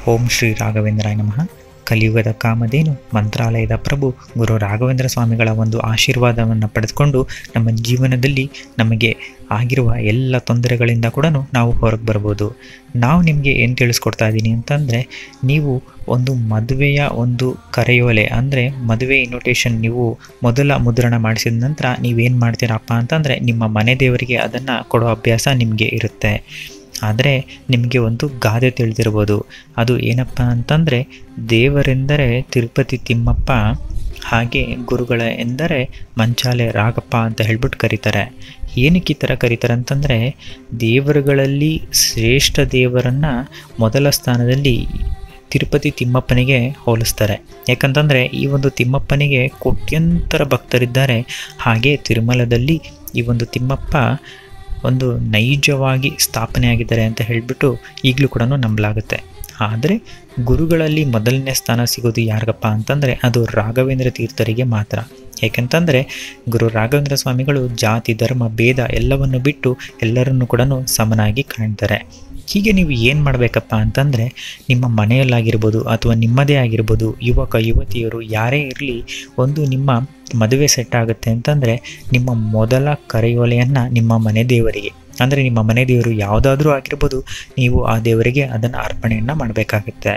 ಓಂ ಶ್ರೀ ರಾಘವೇಂದ್ರಾಯ ನಮಃ ಕಲಿಯುಗದ ಕಾಮಧೇನು ಮಂತ್ರಾಲಯದ ಪ್ರಭು ಗುರು ರಾಘವೇಂದ್ರ ಸ್ವಾಮಿಗಳ ಒಂದು ಆಶೀರ್ವಾದವನ್ನು ಪಡೆದುಕೊಂಡು ನಮ್ಮ ಜೀವನದಲ್ಲಿ ನಮಗೆ ಆಗಿರುವ ಎಲ್ಲ ತೊಂದರೆಗಳಿಂದ ಕೂಡ ನಾವು ಹೊರಗೆ ಬರ್ಬೋದು ನಾವು ನಿಮಗೆ ಏನು ತಿಳಿಸ್ಕೊಡ್ತಾ ಇದ್ದೀನಿ ಅಂತಂದರೆ ನೀವು ಒಂದು ಮದುವೆಯ ಒಂದು ಕರೆಯೋಲೆ ಅಂದರೆ ಮದುವೆ ಇನ್ವಿಟೇಷನ್ ನೀವು ಮೊದಲ ಮುದ್ರಣ ಮಾಡಿಸಿದ ನಂತರ ನೀವೇನು ಮಾಡ್ತೀರಪ್ಪ ಅಂತಂದರೆ ನಿಮ್ಮ ಮನೆ ದೇವರಿಗೆ ಅದನ್ನು ಕೊಡೋ ಅಭ್ಯಾಸ ನಿಮಗೆ ಇರುತ್ತೆ ಆದರೆ ನಿಮಗೆ ಒಂದು ಗಾದೆ ತಿಳಿದಿರ್ಬೋದು ಅದು ಏನಪ್ಪ ಅಂತಂದರೆ ದೇವರೆಂದರೆ ತಿರುಪತಿ ತಿಮ್ಮಪ್ಪ ಹಾಗೆ ಗುರುಗಳ ಎಂದರೆ ಮಂಚಾಲೆ ರಾಗಪ್ಪ ಅಂತ ಹೇಳ್ಬಿಟ್ಟು ಕರೀತಾರೆ ಏನಕ್ಕೆ ಈ ಥರ ಕರೀತಾರೆ ಅಂತಂದರೆ ದೇವರುಗಳಲ್ಲಿ ಶ್ರೇಷ್ಠ ದೇವರನ್ನು ಮೊದಲ ಸ್ಥಾನದಲ್ಲಿ ತಿರುಪತಿ ತಿಮ್ಮಪ್ಪನಿಗೆ ಹೋಲಿಸ್ತಾರೆ ಯಾಕಂತಂದರೆ ಈ ಒಂದು ತಿಮ್ಮಪ್ಪನಿಗೆ ಕೋಟ್ಯಂತರ ಭಕ್ತರಿದ್ದಾರೆ ಹಾಗೆ ತಿರುಮಲದಲ್ಲಿ ಈ ಒಂದು ತಿಮ್ಮಪ್ಪ ಒಂದು ನೈಜವಾಗಿ ಸ್ಥಾಪನೆಯಾಗಿದ್ದಾರೆ ಅಂತ ಹೇಳಿಬಿಟ್ಟು ಈಗಲೂ ಕೂಡ ನಂಬಲಾಗುತ್ತೆ ಆದರೆ ಗುರುಗಳಲ್ಲಿ ಮೊದಲನೇ ಸ್ಥಾನ ಸಿಗೋದು ಯಾರಿಗಪ್ಪ ಅಂತಂದರೆ ಅದು ರಾಘವೇಂದ್ರ ತೀರ್ಥರಿಗೆ ಮಾತ್ರ ಏಕೆಂತಂದರೆ ಗುರು ರಾಘವೇಂದ್ರ ಸ್ವಾಮಿಗಳು ಜಾತಿ ಧರ್ಮ ಭೇದ ಎಲ್ಲವನ್ನು ಬಿಟ್ಟು ಎಲ್ಲರನ್ನು ಕೂಡ ಸಮನಾಗಿ ಕಾಣ್ತಾರೆ ಹೀಗೆ ನೀವು ಏನು ಮಾಡಬೇಕಪ್ಪ ಅಂತಂದರೆ ನಿಮ್ಮ ಮನೆಯಲ್ಲಾಗಿರ್ಬೋದು ಅಥವಾ ನಿಮ್ಮದೇ ಆಗಿರ್ಬೋದು ಯುವಕ ಯುವತಿಯರು ಯಾರೇ ಇರಲಿ ಒಂದು ನಿಮ್ಮ ಮದುವೆ ಸೆಟ್ ಆಗುತ್ತೆ ಅಂತಂದರೆ ನಿಮ್ಮ ಮೊದಲ ಕರೆಯೋಲೆಯನ್ನು ನಿಮ್ಮ ಮನೆ ದೇವರಿಗೆ ಅಂದರೆ ನಿಮ್ಮ ಮನೆ ದೇವರು ಯಾವುದಾದ್ರೂ ಆಗಿರ್ಬೋದು ನೀವು ಆ ದೇವರಿಗೆ ಅದನ್ನು ಅರ್ಪಣೆಯನ್ನು ಮಾಡಬೇಕಾಗುತ್ತೆ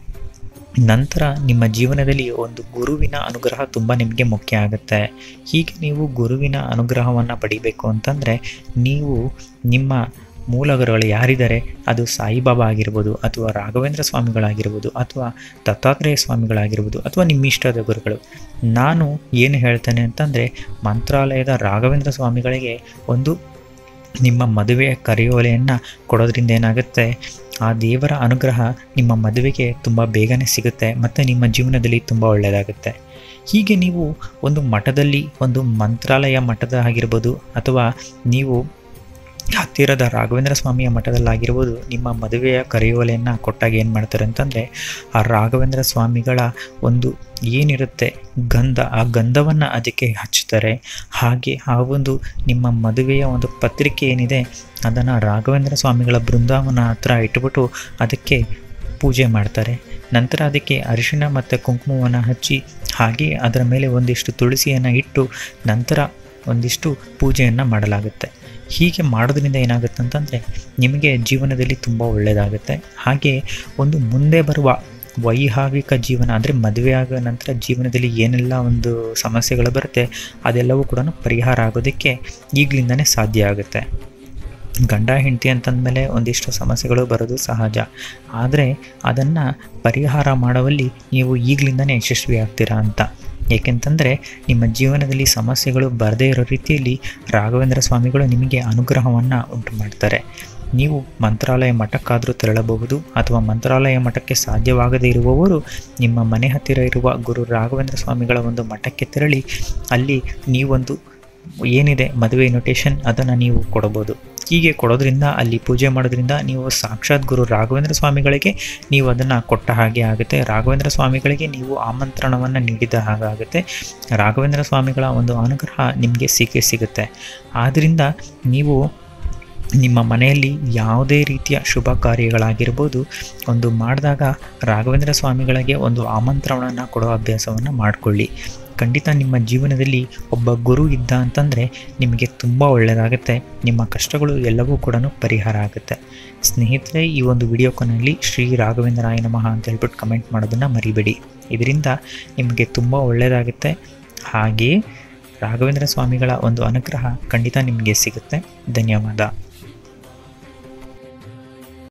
ನಂತರ ನಿಮ್ಮ ಜೀವನದಲ್ಲಿ ಒಂದು ಗುರುವಿನ ಅನುಗ್ರಹ ತುಂಬ ನಿಮಗೆ ಮುಖ್ಯ ಆಗುತ್ತೆ ಹೀಗೆ ನೀವು ಗುರುವಿನ ಅನುಗ್ರಹವನ್ನು ಪಡಿಬೇಕು ಅಂತಂದರೆ ನೀವು ನಿಮ್ಮ ಮೂಲ ಗುರುಗಳು ಯಾರಿದ್ದಾರೆ ಅದು ಸಾಯಿಬಾಬಾ ಆಗಿರ್ಬೋದು ಅಥವಾ ರಾಘವೇಂದ್ರ ಸ್ವಾಮಿಗಳಾಗಿರ್ಬೋದು ಅಥವಾ ದತ್ತಾತ್ರೇಯ ಸ್ವಾಮಿಗಳಾಗಿರ್ಬೋದು ಅಥವಾ ನಿಮ್ಮ ಇಷ್ಟದ ಗುರುಗಳು ನಾನು ಏನು ಹೇಳ್ತೇನೆ ಅಂತಂದರೆ ಮಂತ್ರಾಲಯದ ರಾಘವೇಂದ್ರ ಸ್ವಾಮಿಗಳಿಗೆ ಒಂದು ನಿಮ್ಮ ಮದುವೆಯ ಕರೆಯೋಲೆಯನ್ನು ಕೊಡೋದ್ರಿಂದ ಏನಾಗುತ್ತೆ ಆ ದೇವರ ಅನುಗ್ರಹ ನಿಮ್ಮ ಮದುವೆಗೆ ತುಂಬ ಬೇಗನೆ ಸಿಗುತ್ತೆ ಮತ್ತು ನಿಮ್ಮ ಜೀವನದಲ್ಲಿ ತುಂಬ ಒಳ್ಳೆಯದಾಗುತ್ತೆ ಹೀಗೆ ನೀವು ಒಂದು ಮಠದಲ್ಲಿ ಒಂದು ಮಂತ್ರಾಲಯ ಮಠದ ಆಗಿರ್ಬೋದು ಅಥವಾ ನೀವು ಹತ್ತಿರದ ರಾಘವೇಂದ್ರ ಸ್ವಾಮಿಯ ಮಠದಲ್ಲಾಗಿರ್ಬೋದು ನಿಮ್ಮ ಮದುವೆಯ ಕರೆಯೋಲೆಯನ್ನು ಕೊಟ್ಟಾಗ ಏನು ಮಾಡ್ತಾರೆ ಅಂತಂದರೆ ಆ ರಾಘವೇಂದ್ರ ಸ್ವಾಮಿಗಳ ಒಂದು ಏನಿರುತ್ತೆ ಗಂಧ ಆ ಗಂಧವನ್ನು ಅದಕ್ಕೆ ಹಚ್ಚುತ್ತಾರೆ ಹಾಗೆ ಆ ಒಂದು ನಿಮ್ಮ ಮದುವೆಯ ಒಂದು ಪತ್ರಿಕೆ ಏನಿದೆ ಅದನ್ನು ರಾಘವೇಂದ್ರ ಸ್ವಾಮಿಗಳ ಬೃಂದಾವನ ಹತ್ರ ಇಟ್ಬಿಟ್ಟು ಅದಕ್ಕೆ ಪೂಜೆ ಮಾಡ್ತಾರೆ ನಂತರ ಅದಕ್ಕೆ ಅರಿಶಿಣ ಮತ್ತು ಕುಂಕುಮವನ್ನು ಹಚ್ಚಿ ಹಾಗೆ ಅದರ ಮೇಲೆ ಒಂದಿಷ್ಟು ತುಳಸಿಯನ್ನು ಇಟ್ಟು ನಂತರ ಒಂದಿಷ್ಟು ಪೂಜೆಯನ್ನು ಮಾಡಲಾಗುತ್ತೆ ಹೀಗೆ ಮಾಡೋದ್ರಿಂದ ಏನಾಗುತ್ತೆ ಅಂತಂದರೆ ನಿಮಗೆ ಜೀವನದಲ್ಲಿ ತುಂಬ ಒಳ್ಳೆಯದಾಗುತ್ತೆ ಹಾಗೆ ಒಂದು ಮುಂದೆ ಬರುವ ವೈಹಾವಿಕ ಜೀವನ ಅಂದರೆ ಮದುವೆ ಆದ ನಂತರ ಜೀವನದಲ್ಲಿ ಏನೆಲ್ಲ ಒಂದು ಸಮಸ್ಯೆಗಳು ಬರುತ್ತೆ ಅದೆಲ್ಲವೂ ಕೂಡ ಪರಿಹಾರ ಆಗೋದಕ್ಕೆ ಈಗಲಿಂದನೇ ಸಾಧ್ಯ ಆಗುತ್ತೆ ಗಂಡ ಹೆಂಡತಿ ಅಂತಂದಮೇಲೆ ಒಂದಿಷ್ಟು ಸಮಸ್ಯೆಗಳು ಬರೋದು ಸಹಜ ಆದರೆ ಅದನ್ನು ಪರಿಹಾರ ಮಾಡುವಲ್ಲಿ ನೀವು ಈಗಲಿಂದನೇ ಯಶಸ್ವಿ ಆಗ್ತೀರಾ ಅಂತ ಏಕೆಂತಂದರೆ ನಿಮ್ಮ ಜೀವನದಲ್ಲಿ ಸಮಸ್ಯೆಗಳು ಬರದೇ ಇರೋ ರೀತಿಯಲ್ಲಿ ರಾಘವೇಂದ್ರ ಸ್ವಾಮಿಗಳು ನಿಮಗೆ ಅನುಗ್ರಹವನ್ನು ಉಂಟು ಮಾಡ್ತಾರೆ ನೀವು ಮಂತ್ರಾಲಯ ಮಠಕ್ಕಾದರೂ ತೆರಳಬಹುದು ಅಥವಾ ಮಂತ್ರಾಲಯ ಮಠಕ್ಕೆ ಸಾಧ್ಯವಾಗದೇ ಇರುವವರು ನಿಮ್ಮ ಮನೆ ಹತ್ತಿರ ಇರುವ ಗುರು ರಾಘವೇಂದ್ರ ಸ್ವಾಮಿಗಳ ಒಂದು ಮಠಕ್ಕೆ ತೆರಳಿ ಅಲ್ಲಿ ನೀವೊಂದು ಏನಿದೆ ಮದುವೆ ಇನ್ವಿಟೇಷನ್ ಅದನ್ನು ನೀವು ಕೊಡಬೋದು ಹೀಗೆ ಕೊಡೋದ್ರಿಂದ ಅಲ್ಲಿ ಪೂಜೆ ಮಾಡೋದ್ರಿಂದ ನೀವು ಸಾಕ್ಷಾತ್ ಗುರು ರಾಘವೇಂದ್ರ ಸ್ವಾಮಿಗಳಿಗೆ ನೀವು ಅದನ್ನು ಕೊಟ್ಟ ಹಾಗೆ ಆಗುತ್ತೆ ರಾಘವೇಂದ್ರ ಸ್ವಾಮಿಗಳಿಗೆ ನೀವು ಆಮಂತ್ರಣವನ್ನು ನೀಡಿದ ಹಾಗಾಗುತ್ತೆ ರಾಘವೇಂದ್ರ ಸ್ವಾಮಿಗಳ ಒಂದು ಅನುಗ್ರಹ ನಿಮಗೆ ಸಿಕ್ಕೇ ಸಿಗುತ್ತೆ ಆದ್ದರಿಂದ ನೀವು ನಿಮ್ಮ ಮನೆಯಲ್ಲಿ ಯಾವುದೇ ರೀತಿಯ ಶುಭ ಕಾರ್ಯಗಳಾಗಿರ್ಬೋದು ಒಂದು ಮಾಡಿದಾಗ ರಾಘವೇಂದ್ರ ಸ್ವಾಮಿಗಳಿಗೆ ಒಂದು ಆಮಂತ್ರಣವನ್ನು ಕೊಡೋ ಅಭ್ಯಾಸವನ್ನು ಮಾಡಿಕೊಳ್ಳಿ ಖಂಡಿತ ನಿಮ್ಮ ಜೀವನದಲ್ಲಿ ಒಬ್ಬ ಗುರು ಇದ್ದ ಅಂತಂದರೆ ನಿಮಗೆ ತುಂಬ ಒಳ್ಳೆಯದಾಗುತ್ತೆ ನಿಮ್ಮ ಕಷ್ಟಗಳು ಎಲ್ಲವೂ ಕೂಡ ಪರಿಹಾರ ಆಗುತ್ತೆ ಸ್ನೇಹಿತರೆ ಈ ಒಂದು ವಿಡಿಯೋ ಕೊನೆಯಲ್ಲಿ ಶ್ರೀ ರಾಘವೇಂದ್ರಾಯ ನಮಃ ಅಂತ ಹೇಳ್ಬಿಟ್ಟು ಕಮೆಂಟ್ ಮಾಡೋದನ್ನು ಮರಿಬೇಡಿ ಇದರಿಂದ ನಿಮಗೆ ತುಂಬ ಒಳ್ಳೆಯದಾಗುತ್ತೆ ಹಾಗೆಯೇ ರಾಘವೇಂದ್ರ ಸ್ವಾಮಿಗಳ ಒಂದು ಅನುಗ್ರಹ ಖಂಡಿತ ನಿಮಗೆ ಸಿಗುತ್ತೆ ಧನ್ಯವಾದ